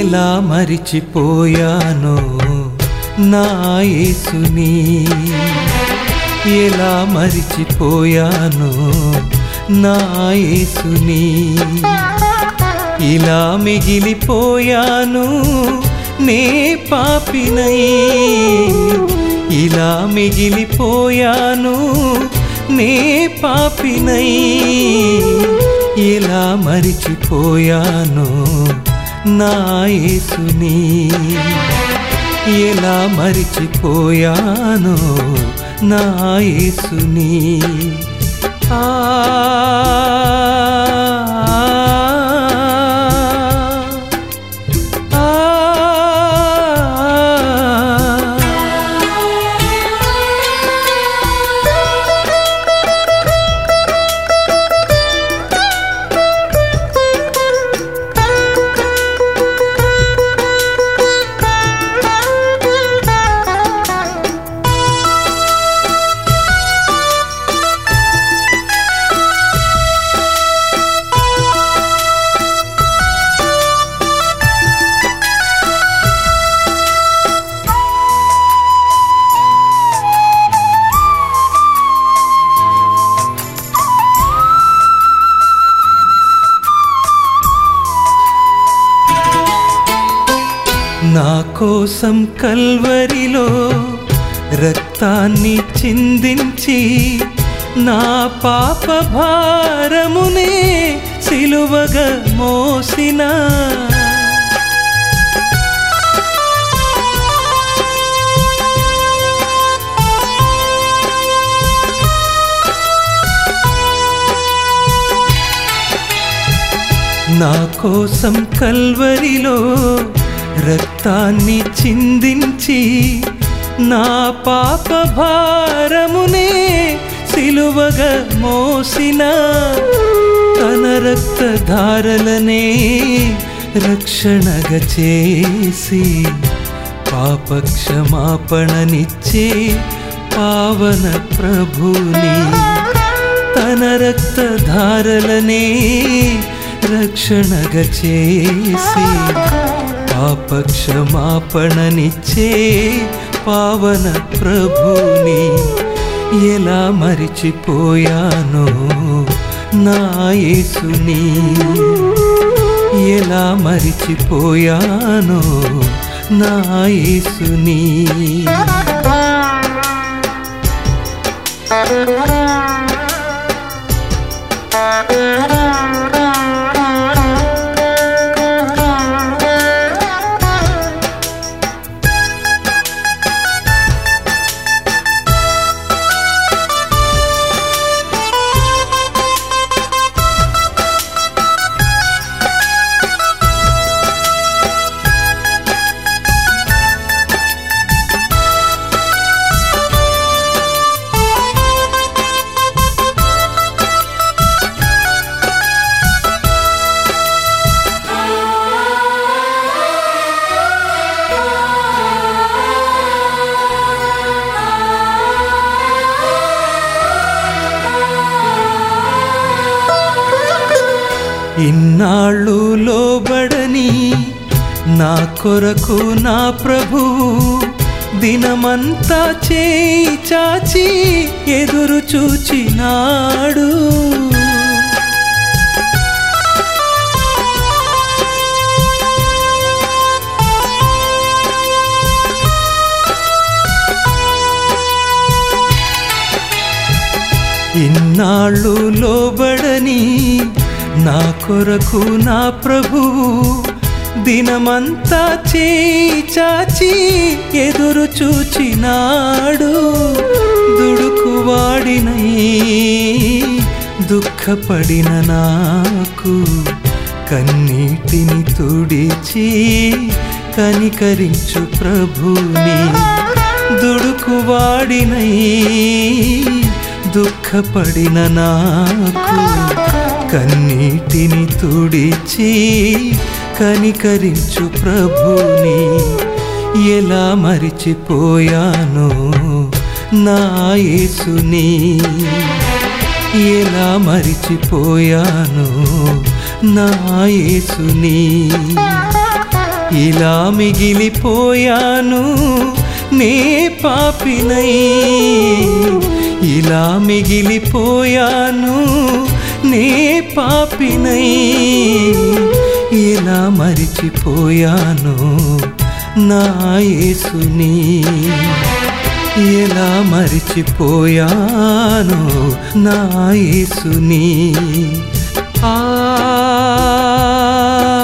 ఎలా మరిచిపోయానో నా యేసుని ఎలా మరిచిపోయానో నా యేసుని ఇలా మిగిలిపోయాను నే పాపినై ఇలా మిగిలిపోయాను నే పాపినై ఎలా మరిచిపోయాను నా యేసుని ఎలా మరిచిపోయాను నా యేసుని ఆ నా కోసం కల్వరిలో రక్తాన్ని చిందించి నా పాప భారమునే సిలువగా మోసిన నా కోసం కల్వరిలో రక్తాన్ని చిందించి నా పాప భారమునే సిలువగా మోసిన తన రక్తధారలనే రక్షణగా చేసి పాప క్షమాపణనిచ్చే పావన ప్రభుని తన రక్తధారలనే రక్షణగా చేసి పాప క్షమాపణనిచ్చే పావన ప్రభుని ఎలా మరిచిపోయానో నా యేసుని ఎలా మరిచిపోయానో నా యేసుని ఇన్నాళ్ళు లోబడని నా కొరకు నా ప్రభు దినమంతా చేయి చాచి ఎదురు చూచినాడు ఇన్నాళ్ళు లోబడని నా కొరకు నా ప్రభువు దినమంతా చేయి చాచి ఎదురు చూచినాడు దుడుకువాడినై దుఃఖపడిన నాకు కన్నీటిని తుడిచి కనికరించు ప్రభుని దుడుకువాడినై దుఃఖపడిన నాకు కన్నీటిని తుడిచి కనికరించు ప్రభుని ఎలా మరిచిపోయాను నా యేసుని ఎలా మరిచిపోయాను నా యేసుని ఇలా మిగిలిపోయాను నే పాపినై ఇలా మిగిలిపోయాను నే పాపినై ఇలా మరిచిపోయాను నా యేసుని ఎలా మరిచిపోయాను నా యేసుని ఆ